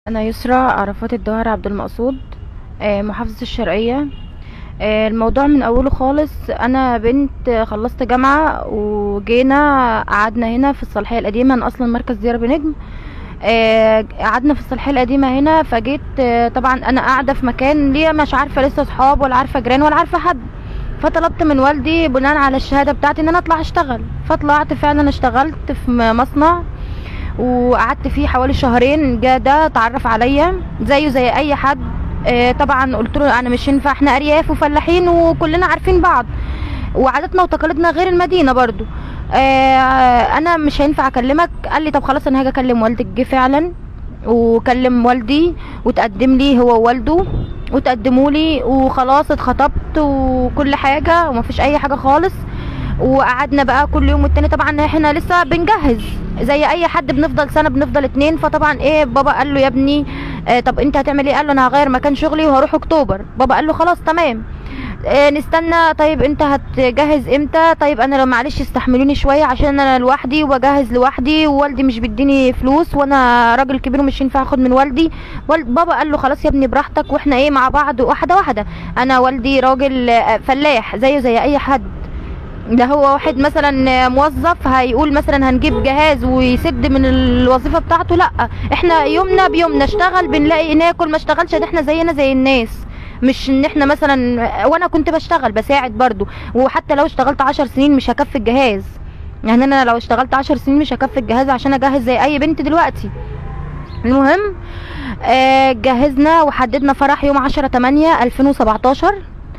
انا يسرا عرفات الظاهر عبد المقصود آه، محافظة الشرقية آه، الموضوع من اوله خالص انا بنت خلصت جامعة وجينا قعدنا هنا في الصالحية القديمة انا اصلا مركز ديار بنجم آه، قعدنا في الصالحية القديمة هنا فجيت آه، طبعا انا قاعدة في مكان ليا مش عارفة لسه صحاب ولا عارفة جيران ولا عارفة حد فطلبت من والدي بناء على الشهادة بتاعتي ان انا اطلع اشتغل فطلعت فعلا اشتغلت في م- مصنع وقعدت فيه حوالي شهرين جه ده اتعرف عليا زيه زي اي حد آه، طبعا قلت له انا مش ينفع احنا ارياف وفلاحين وكلنا عارفين بعض وعاداتنا وتقاليدنا غير المدينه برضو آه، انا مش هينفع اكلمك قال لي طب خلاص انا هاجي اكلم والدك جه فعلا وكلم والدي وتقدم لي هو ووالده وتقدموا لي وخلاص اتخطبت وكل حاجه ومفيش اي حاجه خالص وقعدنا بقى كل يوم والتاني طبعا احنا لسه بنجهز زي اي حد بنفضل سنه بنفضل اتنين فطبعا ايه بابا قال له يا ابني آه طب انت هتعمل ايه قال له انا هغير مكان شغلي وهروح اكتوبر بابا قال له خلاص تمام آه نستنى طيب انت هتجهز امتى طيب انا لو معلش استحملوني شويه عشان انا لوحدي وبجهز لوحدي ووالدي مش بيديني فلوس وانا راجل كبير ومش ينفع اخد من والدي والد بابا قال له خلاص يا ابني براحتك واحنا ايه مع بعض واحده واحده انا والدي راجل آه، فلاح زيه زي اي حد ده هو واحد مثلا موظف هيقول مثلا هنجيب جهاز ويسد من الوظيفه بتاعته لا احنا يومنا بيومنا اشتغل بنلاقي ناكل ما اشتغلش ده احنا زينا زي الناس مش ان احنا مثلا وانا كنت بشتغل بساعد برضو وحتى لو اشتغلت عشر سنين مش هكفي الجهاز يعني انا لو اشتغلت عشر سنين مش هكفي الجهاز عشان اجهز زي اي بنت دلوقتي المهم آه جهزنا وحددنا فرح يوم عشرة تمانية الفين وسبعتاشر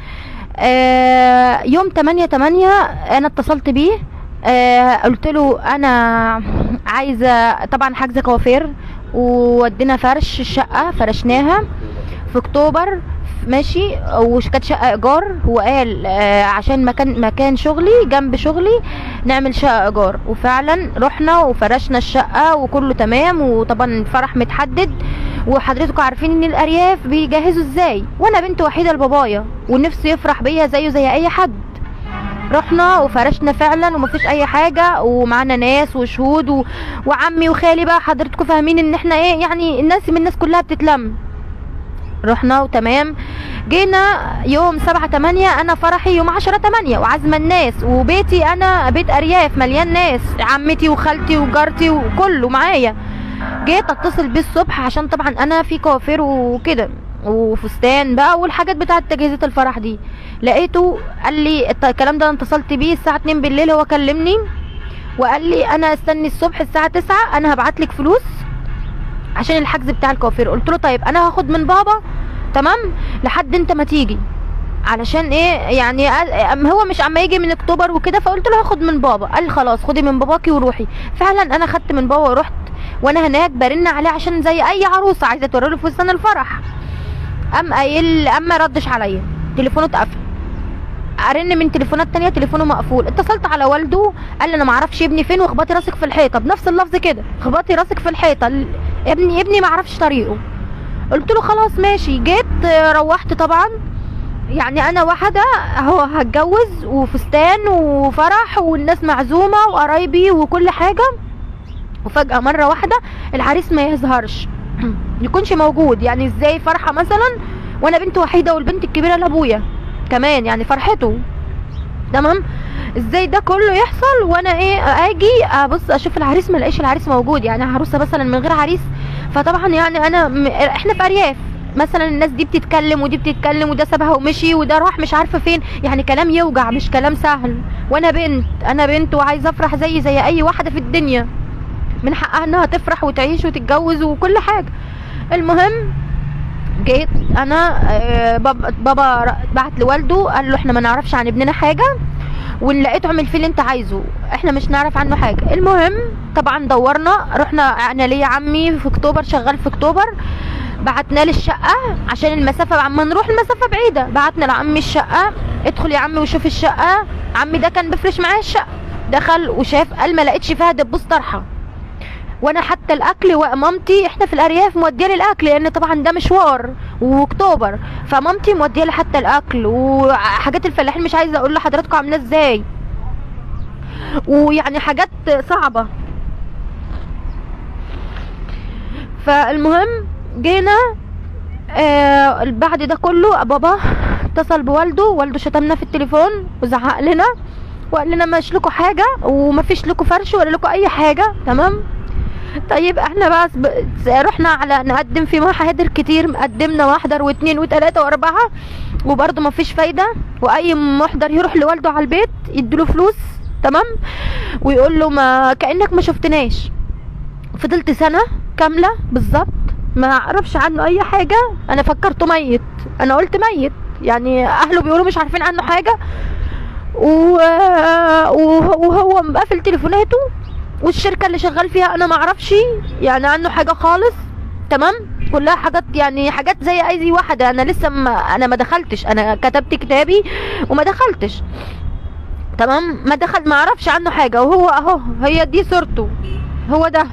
آه يوم 8 8 انا اتصلت بيه آه قلت له انا عايزه طبعا حاجزه كوافير وودينا فرش الشقه فرشناها في اكتوبر ماشي وكانت شقه ايجار هو قال آه عشان مكان مكان شغلي جنب شغلي نعمل شقه ايجار وفعلا رحنا وفرشنا الشقه وكله تمام وطبعا الفرح متحدد وحضرتكم عارفين ان الارياف بيجهزوا ازاي وانا بنت وحيده لبابايا ونفسه يفرح بيا زيه زي اي حد رحنا وفرشنا فعلا ومفيش اي حاجه ومعانا ناس وشهود و... وعمي وخالي بقى حضرتكم فاهمين ان احنا ايه يعني الناس من الناس كلها بتتلم رحنا وتمام جينا يوم سبعة تمانية انا فرحي يوم عشرة تمانية وعازمة الناس وبيتي انا بيت ارياف مليان ناس عمتي وخالتي وجارتي وكله معايا جيت اتصل بيه الصبح عشان طبعا انا في كوافير وكده وفستان بقى والحاجات بتاعه تجهيزات الفرح دي لقيته قال لي الت- الكلام ده أنا اتصلت بيه الساعه 2 بالليل هو كلمني وقال لي انا استني الصبح الساعه 9 انا هبعت لك فلوس عشان الحجز بتاع الكوافير قلت له طيب انا هاخد من بابا تمام لحد انت ما تيجي علشان ايه يعني قال- أم هو مش عما يجي من اكتوبر وكده فقلت له هاخد من بابا قال لي خلاص خدي من باباكي وروحي فعلا انا خدت من بابا ورحت وانا هناك برن عليه عشان زي اي عروسه عايزه توري له فستان الفرح قام قايل قام ما ردش عليا تليفونه اتقفل ارن من تليفونات تانية تليفونه مقفول اتصلت على والده قال لي انا ما اعرفش ابني فين واخبطي راسك في الحيطه بنفس اللفظ كده اخبطي راسك في الحيطه ال- ابني ابني ما اعرفش طريقه قلت له خلاص ماشي جيت آه، روحت طبعا يعني انا واحده اهو هتجوز وفستان وفرح والناس معزومه وقرايبي وكل حاجه وفجاه مره واحده العريس ما يظهرش يكونش موجود يعني ازاي فرحه مثلا وانا بنت وحيده والبنت الكبيره لابويا كمان يعني فرحته تمام ازاي ده كله يحصل وانا ايه اجي ابص اشوف العريس ما الاقيش العريس موجود يعني عروسه مثلا من غير عريس فطبعا يعني انا م... احنا في ارياف مثلا الناس دي بتتكلم ودي بتتكلم وده سابها ومشي وده راح مش عارفه فين يعني كلام يوجع مش كلام سهل وانا بنت انا بنت وعايزه افرح زي زي اي واحده في الدنيا من حقها انها تفرح وتعيش وتتجوز وكل حاجه المهم جيت انا آه، بابا بابا ر- بعت لوالده قال له احنا ما نعرفش عن ابننا حاجه وان لقيته اعمل فيه اللي انت عايزه احنا مش نعرف عنه حاجه المهم طبعا دورنا رحنا انا ليا عمي في اكتوبر شغال في اكتوبر بعتنا لي الشقه عشان المسافه عما نروح المسافه بعيده بعتنا لعمي الشقه ادخل يا عمي وشوف الشقه عمي ده كان بيفرش معايا الشقه دخل وشاف قال ما لقيتش فيها دبوس طرحه وانا حتى الاكل ومامتي احنا في الارياف موديه لي الاكل لان طبعا ده مشوار واكتوبر فمامتي موديه لي حتى الاكل وحاجات الفلاحين مش عايزه اقول لحضراتكم عامله ازاي ويعني حاجات صعبه فالمهم جينا آه بعد ده كله بابا اتصل بوالده والده شتمنا في التليفون وزعق لنا وقال لنا مش لكم حاجه ومفيش لكم فرش ولا لكم اي حاجه تمام طيب احنا بقى سب- رحنا على نقدم في محاضر كتير قدمنا محضر واثنين وثلاثة واربعة وبرضه مفيش فايدة واي محضر يروح لوالده على البيت يديله فلوس تمام ويقول له ما كأنك ما شفتناش فضلت سنة كاملة بالظبط ما اعرفش عنه اي حاجة انا فكرته ميت انا قلت ميت يعني اهله بيقولوا مش عارفين عنه حاجة و... وهو وهو مقفل تليفوناته والشركه اللي شغال فيها انا ما اعرفش يعني عنه حاجه خالص تمام كلها حاجات يعني حاجات زي اي واحده انا لسه ما انا ما دخلتش انا كتبت كتابي وما دخلتش تمام ما دخل ما اعرفش عنه حاجه وهو اهو هي دي صورته هو ده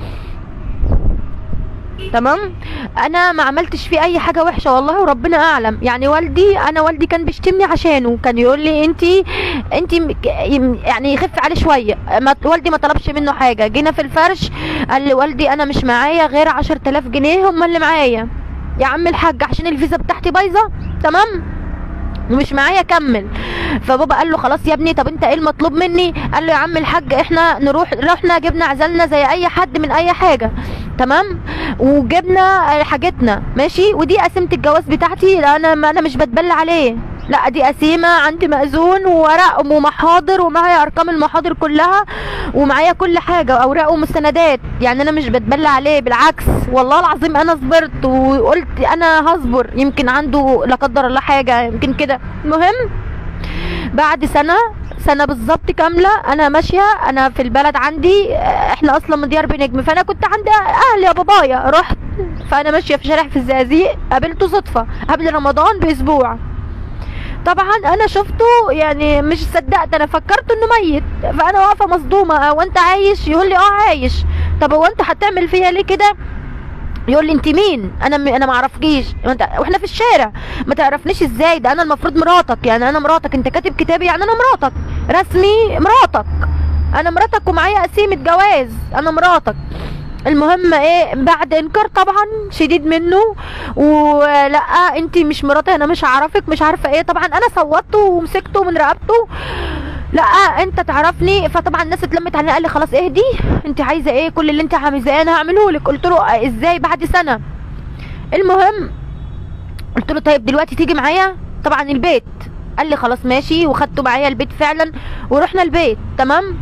تمام انا ما عملتش فيه اي حاجه وحشه والله وربنا اعلم يعني والدي انا والدي كان بيشتمني عشانه كان يقول لي انت انت يعني يخف عليه شويه ما والدي ما طلبش منه حاجه جينا في الفرش قال لي والدي انا مش معايا غير 10000 جنيه هم اللي معايا يا عم الحاج عشان الفيزا بتاعتي بايظه تمام ومش معايا كمل فبابا قال له خلاص يا ابني طب انت ايه المطلوب مني قال له يا عم الحاج احنا نروح رحنا جبنا عزلنا زي اي حد من اي حاجه تمام وجبنا حاجتنا ماشي ودي قسيمه الجواز بتاعتي لا انا ما انا مش بتبلى عليه لا دي قسيمه عندي مأذون وورق ومحاضر ومعايا ارقام المحاضر كلها ومعايا كل حاجه اوراق ومستندات يعني انا مش بتبلى عليه بالعكس والله العظيم انا صبرت وقلت انا هصبر يمكن عنده لا قدر الله حاجه يمكن كده المهم بعد سنه سنه بالظبط كامله انا ماشيه انا في البلد عندي اه، احنا اصلا من ديار بنجم فانا كنت عند اهلي يا بابايا رحت فانا ماشيه في شارع في الزقازيق قابلته صدفه قبل رمضان باسبوع طبعا انا شفته يعني مش صدقت انا فكرت انه ميت فانا واقفه مصدومه هو انت عايش يقول لي اه عايش طب هو انت هتعمل فيا ليه كده يقول لي انت مين انا م... انا ما اعرفكيش وانت واحنا في الشارع ما تعرفنيش ازاي ده انا المفروض مراتك يعني انا مراتك انت كاتب كتابي يعني انا مراتك رسمي مراتك انا مراتك ومعايا قسيمه جواز انا مراتك المهم ايه بعد انكار طبعا شديد منه ولا انت مش مراتي انا مش هعرفك مش عارفه ايه طبعا انا صوتته ومسكته من رقبته لا انت تعرفني فطبعا الناس اتلمت عليا قال لي خلاص اهدي انت عايزه ايه كل اللي انت عايزاه انا هعمله لك قلت له ازاي بعد سنه المهم قلت له طيب دلوقتي تيجي معايا طبعا البيت قال لي خلاص ماشي وخدته معايا البيت فعلا ورحنا البيت تمام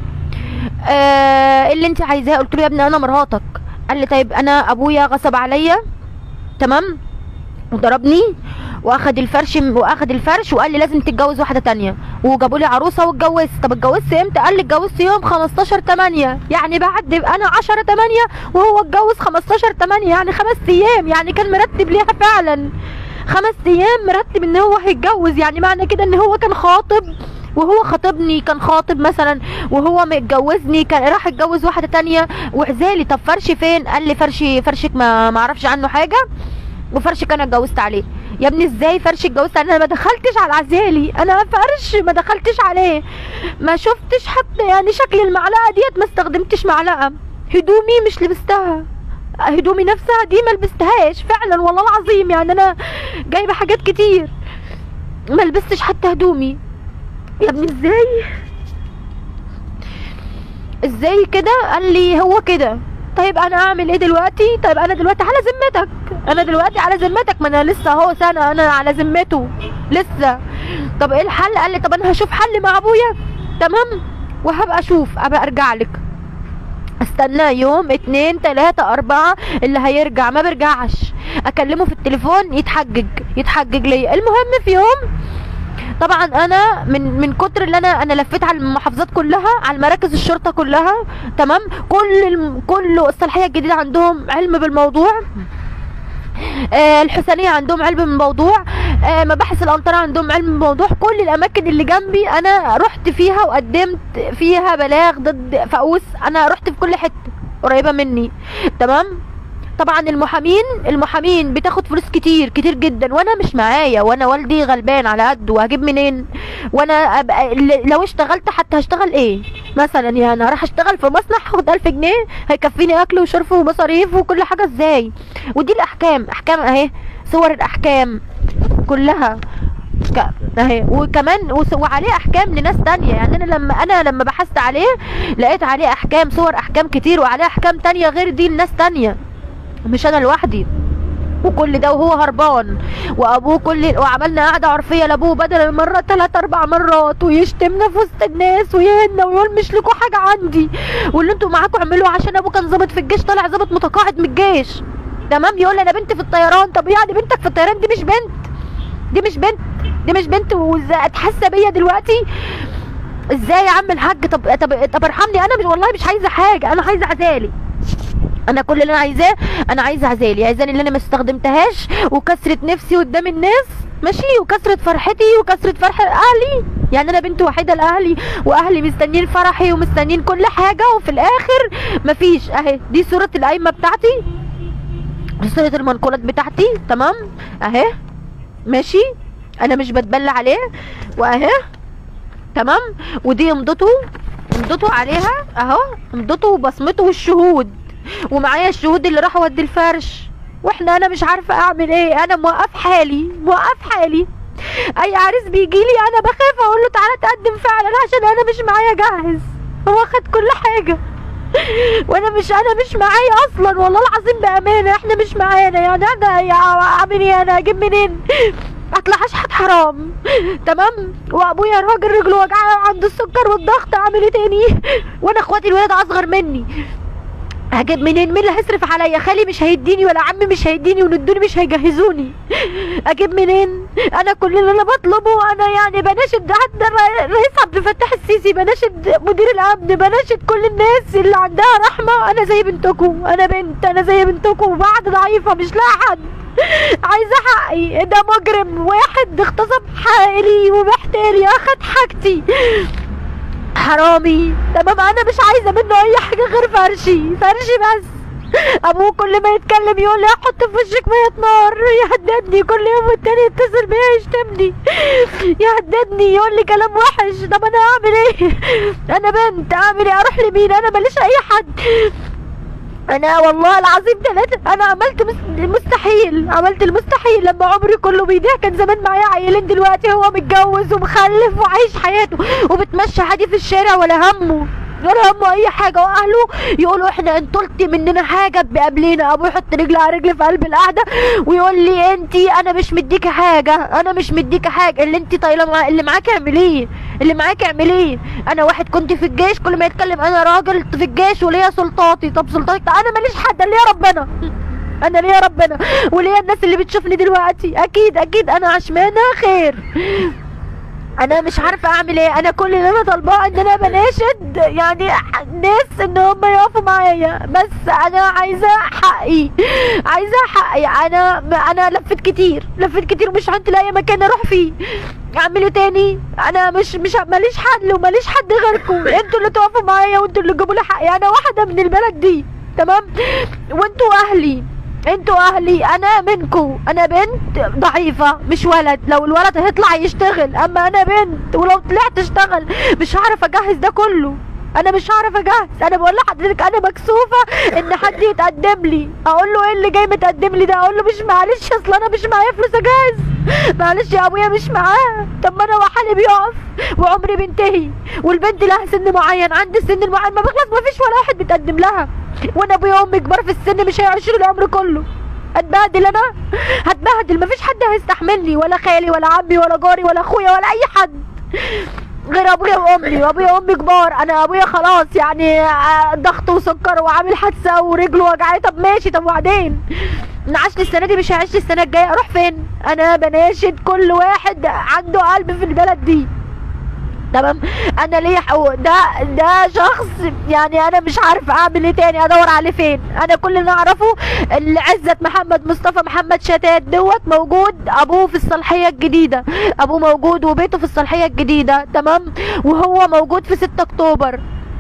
آه اللي انت عايزاه قلت له يا ابني انا مراتك قال لي طيب انا ابويا غصب عليا تمام وضربني واخد الفرش واخد الفرش وقال لي لازم تتجوز واحده تانية وجابوا لي عروسه واتجوزت طب اتجوزت امتى قال لي اتجوزت يوم 15 8 يعني بعد انا 10 8 وهو اتجوز 15 8 يعني خمس ايام يعني كان مرتب ليها فعلا خمس ايام مرتب ان هو هيتجوز يعني معنى كده ان هو كان خاطب وهو خاطبني كان خاطب مثلا وهو متجوزني كان راح اتجوز واحده تانية وعزالي طب فرشي فين قال لي فرشي فرشك ما ما اعرفش عنه حاجه وفرشك انا اتجوزت عليه يا ابني ازاي فرش اتجوزت عليه؟ انا ما دخلتش على عزالي انا فرش ما دخلتش عليه ما شفتش حتى يعني شكل المعلقه ديت ما استخدمتش معلقه هدومي مش لبستها هدومي نفسها دي ما لبستهاش فعلا والله العظيم يعني انا جايبه حاجات كتير ما لبستش حتى هدومي يا ابني ازاي ازاي كده قال لي هو كده طيب انا اعمل ايه دلوقتي طيب انا دلوقتي على ذمتك انا دلوقتي على ذمتك ما انا لسه اهو سنه انا على ذمته لسه طب ايه الحل قال لي طب انا هشوف حل مع ابويا تمام وهبقى اشوف ابقى ارجع لك استنى يوم اتنين تلاتة اربعة اللي هيرجع ما بيرجعش اكلمه في التليفون يتحجج يتحجج ليا المهم في يوم طبعا انا من من كتر اللي انا انا لفيت على المحافظات كلها على مراكز الشرطه كلها تمام كل الم... كل الصلاحيه الجديده عندهم علم بالموضوع آه الحسينيه عندهم علم بالموضوع آه مباحث الامطار عندهم علم بالموضوع كل الاماكن اللي جنبي انا رحت فيها وقدمت فيها بلاغ ضد فاوس انا رحت في كل حته قريبه مني تمام طبعا المحامين المحامين بتاخد فلوس كتير كتير جدا وانا مش معايا وانا والدي غلبان على قد وهجيب منين وانا أبقى ل- لو اشتغلت حتى هشتغل ايه مثلا يعني هروح اشتغل في مصنع هاخد ألف جنيه هيكفيني اكل وشرب ومصاريف وكل حاجه ازاي ودي الاحكام احكام اهي صور الاحكام كلها ك- اهي وكمان وس- وعليه احكام لناس تانية يعني انا لما انا لما بحثت عليه لقيت عليه احكام صور احكام كتير وعليه احكام تانية غير دي لناس تانية مش انا لوحدي وكل ده وهو هربان وابوه كل وعملنا قعده عرفيه لابوه بدل المره ثلاث اربع مرات ويشتمنا في وسط الناس ويهنا ويقول مش لكم حاجه عندي واللي انتوا معاكم اعملوه عشان ابوه كان ظابط في الجيش طالع ظابط متقاعد من الجيش تمام يقول لي انا بنت في الطيران طب يعني بنتك في الطيران دي مش بنت دي مش بنت دي مش بنت واتحس بيا دلوقتي ازاي يا عم الحاج طب طب طب ارحمني انا مش والله مش عايزه حاجه انا عايزه عزالي انا كل اللي انا عايزاه انا عايزه عزالي عايزاني اللي انا ما استخدمتهاش وكسره نفسي قدام الناس ماشي وكسره فرحتي وكسره فرح اهلي يعني انا بنت وحيده لاهلي واهلي مستنيين فرحي ومستنيين كل حاجه وفي الاخر مفيش اهي دي صوره القايمه بتاعتي دي صوره المنقولات بتاعتي تمام اهي ماشي انا مش بتبلى عليه واهي تمام ودي امضته امضته عليها اهو امضته وبصمته والشهود ومعايا الشهود اللي راحوا ودي الفرش واحنا انا مش عارفه اعمل ايه انا موقف حالي موقف حالي اي عريس بيجي لي انا بخاف اقول له تعالى تقدم فعلا عشان انا مش معايا جاهز هو خد كل حاجه وانا مش انا مش معايا اصلا والله العظيم بامانه احنا مش معانا يعني انا يا اعمل ايه انا اجيب منين اطلع اشحت حرام تمام وابويا راجل رجله وجعاه وعنده السكر والضغط اعمل ايه تاني وانا اخواتي الولاد اصغر مني هجيب منين مين اللي هيصرف عليا خالي مش هيديني ولا عمي مش هيديني وندوني مش هيجهزوني اجيب منين انا كل اللي انا بطلبه انا يعني بناشد حتى الر- الرئيس عبد الفتاح السيسي بناشد مدير الامن بناشد كل الناس اللي عندها رحمه انا زي بنتكم انا بنت انا زي بنتكم وبعد ضعيفه مش لاقي حد عايزه حقي ده مجرم واحد اغتصب حقي ومحتالي اخد حاجتي حرامي تمام انا مش عايزه منه اي حاجه غير فرشي فرشي بس ابوه كل ما يتكلم يقول لي احط في وشك ميه نار يهددني كل يوم والتاني يتصل بيا يشتمني يهددني يقول لي كلام وحش طب انا اعمل ايه انا بنت اعمل ايه اروح لمين انا ماليش اي حد انا والله العظيم ثلاثة انا عملت مس- المستحيل عملت المستحيل لما عمري كله بيضيع كان زمان معايا عيلين دلوقتي هو متجوز ومخلف وعايش حياته وبتمشى عادي في الشارع ولا همه ولا همه اي حاجه واهله يقولوا احنا ان طلتي مننا حاجه بقابلينا ابوه يحط رجل على رجل في قلب القعده ويقول لي انتي انا مش مديكي حاجه انا مش مديكي حاجه اللي انتي طايله مع... اللي معاكي اعمليه اللي معاكي اعمليه انا واحد كنت في الجيش كل ما يتكلم انا راجل في الجيش وليا سلطاتي طب سلطاتك انا ماليش حد أنا ليا ربنا انا ليا ربنا وليا الناس اللي بتشوفني دلوقتي اكيد اكيد انا عشمانه خير انا مش عارفه اعمل ايه انا كل اللي انا طالباه ان انا بناشد يعني ناس ان هم يقفوا معايا بس انا عايزه حقي عايزه حقي انا انا لفت كتير لفت كتير مش عندي لاقي مكان اروح فيه اعمل ايه تاني انا مش مش ماليش حل وماليش حد غيركم انتوا اللي تقفوا معايا وانتوا اللي تجيبوا لي حقي انا واحده من البلد دي تمام وانتوا اهلي انتوا اهلي انا منكو انا بنت ضعيفة مش ولد لو الولد هيطلع يشتغل اما انا بنت ولو طلعت اشتغل مش هعرف اجهز ده كله انا مش هعرف اجهز انا بقول لحضرتك انا مكسوفة ان حد يتقدم لي اقول له ايه اللي جاي متقدم لي ده اقول له مش معلش اصل انا مش معايا فلوس اجهز معلش يا ابويا مش معاه طب ما انا وحالي بيقف وعمري بينتهي والبنت لها سن معين عند السن المعين ما بخلص ما فيش ولا واحد بيتقدم لها وانا ابويا وامي كبار في السن مش هيعيشوا العمر كله هتبهدل انا هتبهدل مفيش حد هيستحملني ولا خالي ولا عمي ولا جاري ولا اخويا ولا اي حد غير ابويا وامي وابويا وامي كبار انا ابويا خلاص يعني آه، ضغط وسكر وعامل حادثه ورجله وجعاه طب ماشي طب وبعدين نعاش لي السنه دي مش هيعيش لي السنه الجايه اروح فين انا بناشد كل واحد عنده قلب في البلد دي تمام انا ليا حقوق ده ده شخص يعني انا مش عارف اعمل ايه تاني ادور عليه فين انا كل اللي اعرفه اللي عزت محمد مصطفى محمد شتات دوت موجود ابوه في الصالحيه الجديده ابوه موجود وبيته في الصالحيه الجديده تمام وهو موجود في 6 اكتوبر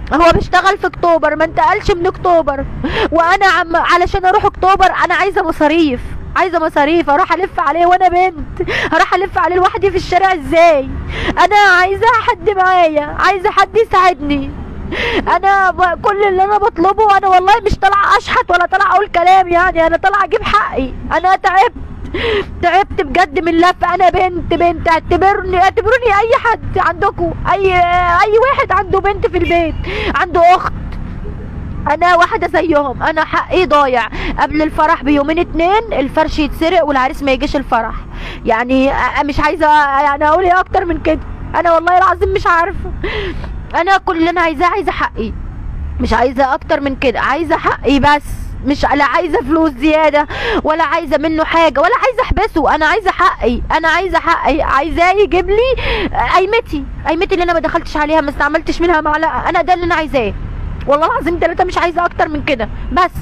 هو بيشتغل في اكتوبر ما انتقلش من اكتوبر وانا عم علشان اروح اكتوبر انا عايزه مصاريف عايزه مصاريف اروح الف عليه وانا بنت هروح الف عليه لوحدي في الشارع ازاي انا عايزه حد معايا عايزه حد يساعدني انا ب... كل اللي انا بطلبه انا والله مش طالعه اشحت ولا طالعه اقول كلام يعني انا طالعه اجيب حقي انا تعبت تعبت بجد من اللف انا بنت بنت اعتبرني اعتبروني اي حد عندكم اي اي واحد عنده بنت في البيت عنده اخت انا واحده زيهم انا حقي ضايع قبل الفرح بيومين اتنين الفرش يتسرق والعريس ما يجيش الفرح يعني أ- مش عايزه يعني اقول ايه اكتر من كده انا والله العظيم مش عارفه انا كل اللي انا عايزاه عايزه حقي مش عايزه اكتر من كده عايزه حقي بس مش لا عايزه فلوس زياده ولا عايزه منه حاجه ولا عايزه احبسه انا عايزه حقي انا عايزه حقي عايزاه يجيب لي قيمتي قيمتي اللي انا ما دخلتش عليها ما استعملتش منها معلقه انا ده اللي انا عايزاه والله العظيم ثلاثة مش عايزة أكتر من كده بس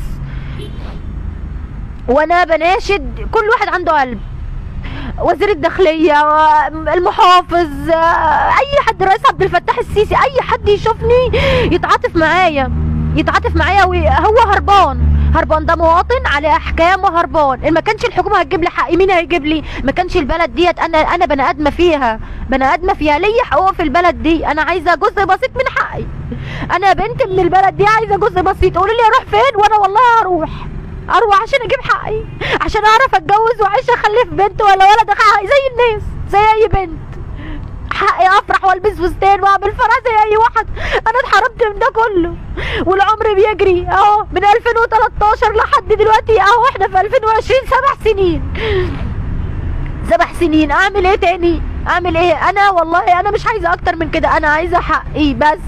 وأنا بناشد كل واحد عنده قلب وزير الداخلية المحافظ أي حد رئيس عبد الفتاح السيسي أي حد يشوفني يتعاطف معايا يتعاطف معايا وهو هربان هربان ده مواطن على احكام وهربان ان ما كانش الحكومه هتجيب لي حقي مين هيجيب لي ما كانش البلد ديت انا انا بني ادمه فيها بني ادمه فيها ليا حقوق في البلد دي انا عايزه جزء بسيط من حقي انا بنت من البلد دي عايزه جزء بسيط قولوا لي اروح فين وانا والله هروح اروح عشان اجيب حقي عشان اعرف اتجوز واعيش اخلف بنت ولا ولد حقي زي الناس زي اي بنت حقي افرح والبس فستان واعمل فرح زي اي واحد انا اتحرمت من ده كله والعمر بيجري اهو من 2013 لحد دلوقتي اهو احنا في 2020 سبع سنين سبع سنين اعمل ايه تاني اعمل ايه انا والله انا مش عايزه اكتر من كده انا عايزه حقي بس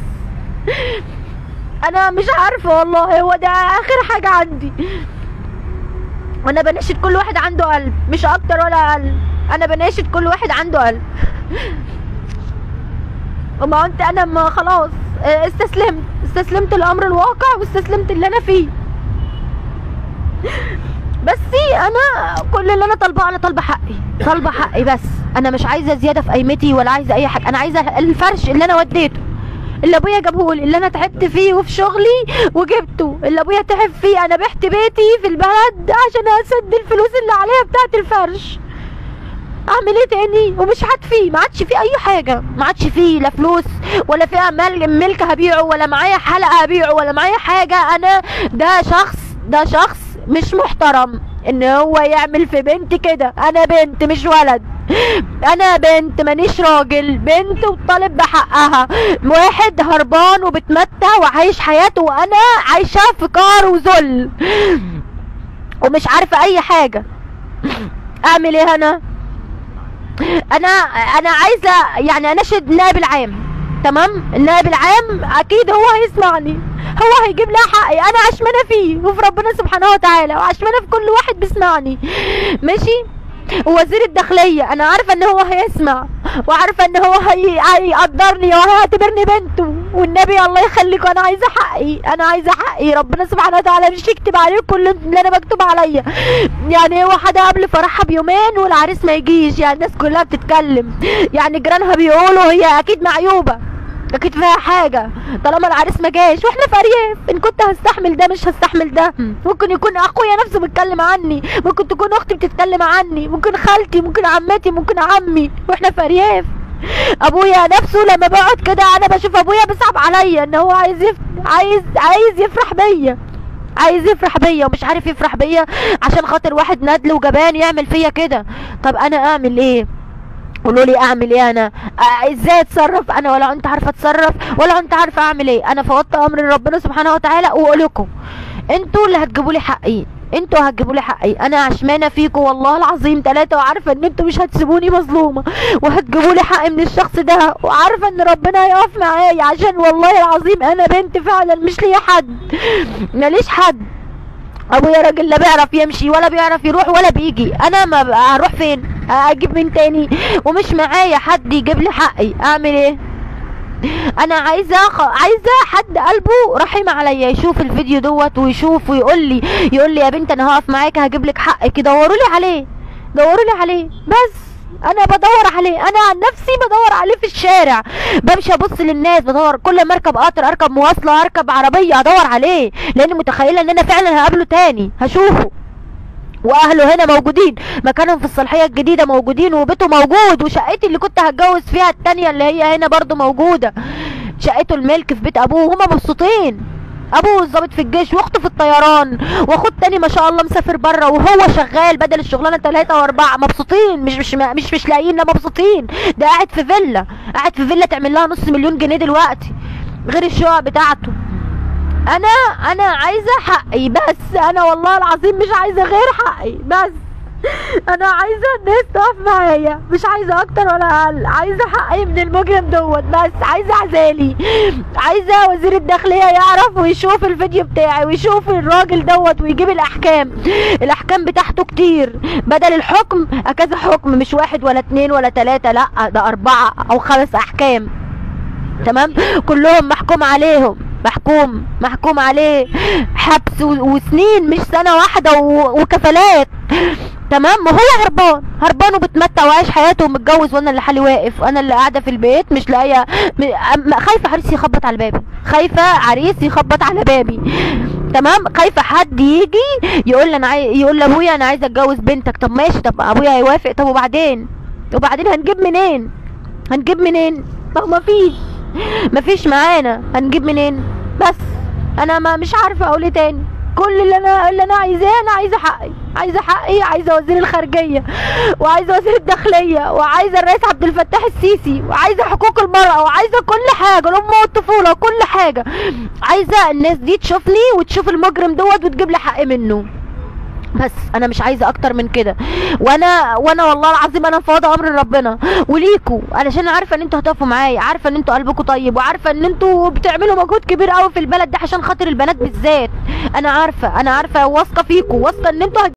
انا مش عارفه والله هو ده اخر حاجه عندي وانا بناشد كل واحد عنده قلب مش اكتر ولا اقل انا بناشد كل واحد عنده قلب وما انت انا ما خلاص اه، استسلمت استسلمت لامر الواقع واستسلمت اللي انا فيه بس انا كل اللي انا طالباه انا طالبه حقي طالبه حقي بس انا مش عايزه زياده في قيمتي ولا عايزه اي حاجه انا عايزه الفرش اللي انا وديته اللي ابويا جابهولي اللي انا تعبت فيه وفي شغلي وجبته اللي ابويا تعب فيه انا بعت بيتي في البلد عشان اسد الفلوس اللي عليها بتاعت الفرش اعمل ايه تاني ومش عاد فيه ما عادش فيه اي حاجه ما عادش فيه لا فلوس ولا فيها مل ملك هبيعه ولا معايا حلقه هبيعه ولا معايا حاجه انا ده شخص ده شخص مش محترم ان هو يعمل في بنت كده انا بنت مش ولد انا بنت مانيش راجل بنت وطالب بحقها واحد هربان وبتمتع وعايش حياته وانا عايشه في قهر وذل ومش عارفه اي حاجه اعمل ايه انا انا انا عايزه يعني اناشد النائب العام تمام النائب العام اكيد هو هيسمعني هو هيجيب لي حقي انا عشمانه فيه وفي ربنا سبحانه وتعالى وعشمانه في كل واحد بيسمعني ماشي ووزير الداخلية أنا عارفة إن هو هيسمع وعارفة إن هو هي... هيقدرني وهيعتبرني بنته والنبي الله يخليكم أنا عايزة حقي أنا عايزة حقي ربنا سبحانه وتعالى مش يكتب عليه كل اللي أنا مكتوب عليا يعني واحدة قبل فرحها بيومين والعريس ما يجيش يعني الناس كلها بتتكلم يعني جيرانها بيقولوا هي أكيد معيوبة اكيد فيها حاجة طالما العريس ما جاش واحنا في ارياف ان كنت هستحمل ده مش هستحمل ده ممكن يكون اخويا نفسه بيتكلم عني ممكن تكون اختي بتتكلم عني ممكن خالتي ممكن عمتي ممكن عمي واحنا في ارياف ابويا نفسه لما بقعد كده انا بشوف ابويا بيصعب عليا ان هو عايز يف... عايز عايز يفرح بيا عايز يفرح بيا ومش عارف يفرح بيا عشان خاطر واحد ندل وجبان يعمل فيا كده طب انا اعمل ايه قولوا لي اعمل ايه انا آه ازاي اتصرف انا ولا انت عارفه اتصرف ولا انت عارفه اعمل ايه انا فوضت امر ربنا سبحانه وتعالى واقول لكم انتوا اللي هتجيبوا لي حقي انتوا هتجيبوا لي حقي انا عشمانه فيكم والله العظيم ثلاثه وعارفه ان انتوا مش هتسيبوني مظلومه وهتجيبوا لي حقي من الشخص ده وعارفه ان ربنا هيقف معايا عشان والله العظيم انا بنت فعلا مش ليا حد ماليش حد ابويا راجل لا بيعرف يمشي ولا بيعرف يروح ولا بيجي انا ما بقى هروح فين اجيب من تاني ومش معايا حد يجيب لي حقي اعمل ايه انا عايزه خ... عايزه حد قلبه رحيم عليا يشوف الفيديو دوت ويشوف ويقول لي يقول لي يا بنت انا هقف معاك هجيب لك حقك دوروا لي عليه دوروا لي عليه بس انا بدور عليه انا عن نفسي بدور عليه في الشارع بمشي ابص للناس بدور كل ما اركب قطر اركب مواصله اركب عربيه ادور عليه لان متخيله ان انا فعلا هقابله تاني هشوفه واهله هنا موجودين مكانهم في الصالحيه الجديده موجودين وبيته موجود وشقتي اللي كنت هتجوز فيها التانية اللي هي هنا برضو موجوده شقته الملك في بيت ابوه هما مبسوطين ابوه ظابط في الجيش واخته في الطيران واخوه التاني ما شاء الله مسافر بره وهو شغال بدل الشغلانه ثلاثة واربعة مبسوطين مش مش مش مش لاقيين لا مبسوطين ده قاعد في فيلا قاعد في فيلا تعمل لها نص مليون جنيه دلوقتي غير الشقق بتاعته انا انا عايزه حقي بس انا والله العظيم مش عايزه غير حقي بس انا عايزه الناس تقف معايا مش عايزه اكتر ولا اقل عايزه حقي من المجرم دوت بس عايزه عزالي عايزه وزير الداخليه يعرف ويشوف الفيديو بتاعي ويشوف الراجل دوت ويجيب الاحكام الاحكام بتاعته كتير بدل الحكم كذا حكم مش واحد ولا اتنين ولا تلاته لا ده اربعه او خمس احكام تمام كلهم محكوم عليهم محكوم محكوم عليه حبس و- وسنين مش سنة واحدة و- وكفالات تمام ما هو هربان هربان وبتمتع وعايش حياته ومتجوز وانا اللي حالي واقف وانا اللي قاعده في البيت مش لاقيه م- أم- خايفه عريس يخبط على بابي خايفه عريس يخبط على بابي تمام خايفه حد يجي يقول لي انا عاي... يقول لابويا انا عايزه اتجوز بنتك طب ماشي طب ابويا هيوافق طب وبعدين وبعدين هنجيب منين هنجيب منين ما هو مفيش مفيش معانا هنجيب منين بس انا ما مش عارفه اقول ايه تاني كل اللي انا اللي انا عايزاه انا عايزه حقي عايزه حقي عايزه وزير الخارجيه وعايزه وزير الداخليه وعايزه الرئيس عبد الفتاح السيسي وعايزه حقوق المراه وعايزه كل حاجه الام والطفوله وكل حاجه عايزه الناس دي تشوفني وتشوف المجرم دوت وتجيب لي حقي منه بس انا مش عايزه اكتر من كده وانا وانا والله العظيم انا فاضه امر ربنا وليكوا علشان عارفه ان انتوا هتقفوا معايا عارفه ان انتوا قلبكم طيب وعارفه ان انتوا بتعملوا مجهود كبير قوي في البلد ده عشان خاطر البنات بالذات انا عارفه انا عارفه واثقه فيكوا واثقه ان انتوا